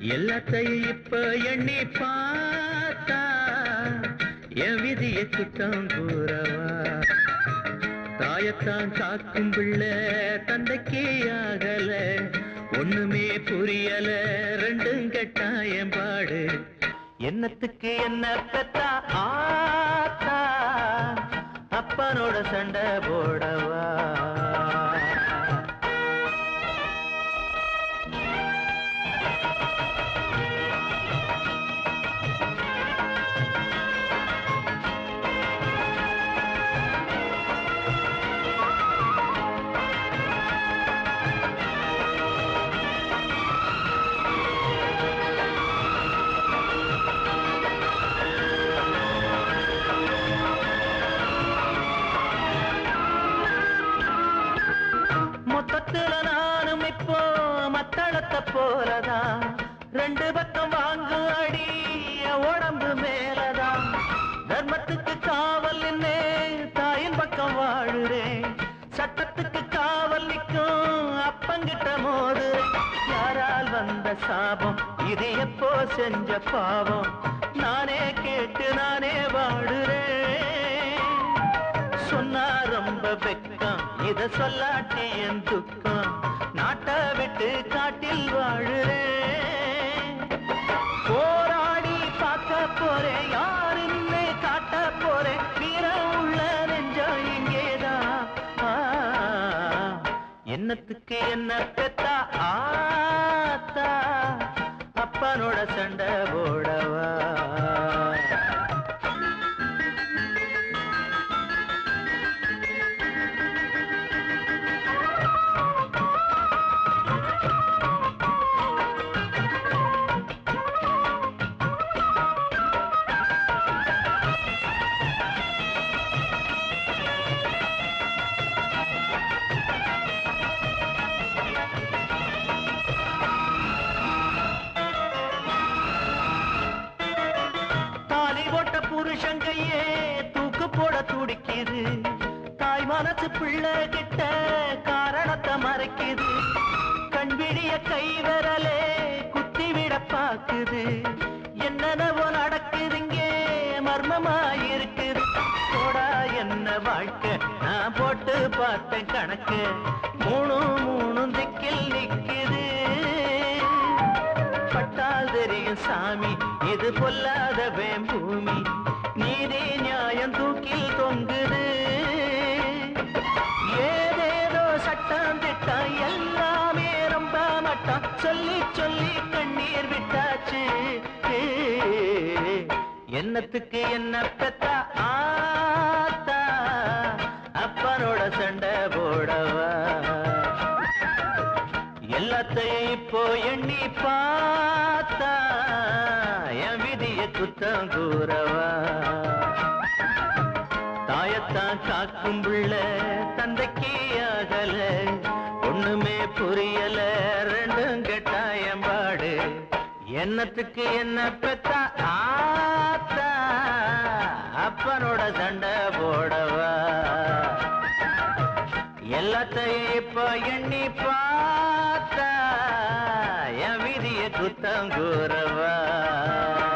எல்லாத்தையும் இப்ப எண்ணி பார்த்தா என் விதிய குத்தம் கூறவா தாயத்தான் காக்கும் பிள்ளை தந்தைக்கே ஆகல ஒண்ணுமே புரியல ரெண்டும் கெட்டாயம் பாடு என்னத்துக்கு என்ன பெத்தா ஆத்தா அப்பனோட சண்டை போடவா மொத்தத்துல நானும் இப்போ மத்தளத்தை போலதான் ரெண்டு பக்கம் வாங்கு அடி என் உடம்பு மேலதான் தர்மத்துக்கு காவல் நின்னே தாயின் பக்கம் வாழுறேன் சட்டத்துக்கு காவல் நிற்கும் அப்பங்கிட்ட மோதுறேன் யாரால் வந்த சாபம் இது எப்போ செஞ்ச பாவம் நானே கேட்டு நானே வாழுறேன் சொன்னா ரொம்ப வெக்கம் இத சொல்லாட்டி என் துக்கம் நாட்டை விட்டு காட்டில் வாழுறேன் போராடி பார்க்க போறேன் யாருன்னு காட்ட போறேன் வீரம் உள்ள நெஞ்சம் இங்கேதான் ஆ, என்னத்துக்கு என்ன பெத்தா ஆத்தா அப்பனோட சண்டை போடவா தாலி போட்ட புருஷன் கையே தூக்கு போட துடிக்குது தாய் மனசு பிள்ளை கிட்ட காரணத்தை மறைக்குது கண்விழிய கை விரலே குத்தி விட பாக்குது என்னென்னவோ நடக்குதுங்க மர்மமாயிருக்குது போடா என்ன வாழ்க்கை நான் போட்டு பார்த்தேன் கணக்கு மூணு மூணு திக்கில் நிக்குது பட்டால் தெரியும் சாமி இது பொல்லாத பூமி நீதி நியாயம் தூக்கில் தொங்குது ஏதேதோ சட்டம் திட்டம் எல்லாமே ரொம்ப மட்டம் சொல்லி சொல்லி கண்ணீர் விட்டாச்சு என்னத்துக்கு என்ன பெத்தா ஆத்தா அப்பனோட சண்டை போடவா எல்லாத்தையும் இப்போ எண்ணி பார்த்தா என் விதிய குத்தம் கூறவா தாயத்தான் காக்கும் புள்ள தந்தைக்கு ஆகல ஒண்ணுமே புரியல ரெண்டும் கெட்டாயம்பாடு என்னத்துக்கு என்ன பெத்தா ஆத்தா அப்பனோட சண்டை போடவா எல்லாத்தையும் இப்ப எண்ணி பார்த்தா என் விதிய குத்தம் கூறவா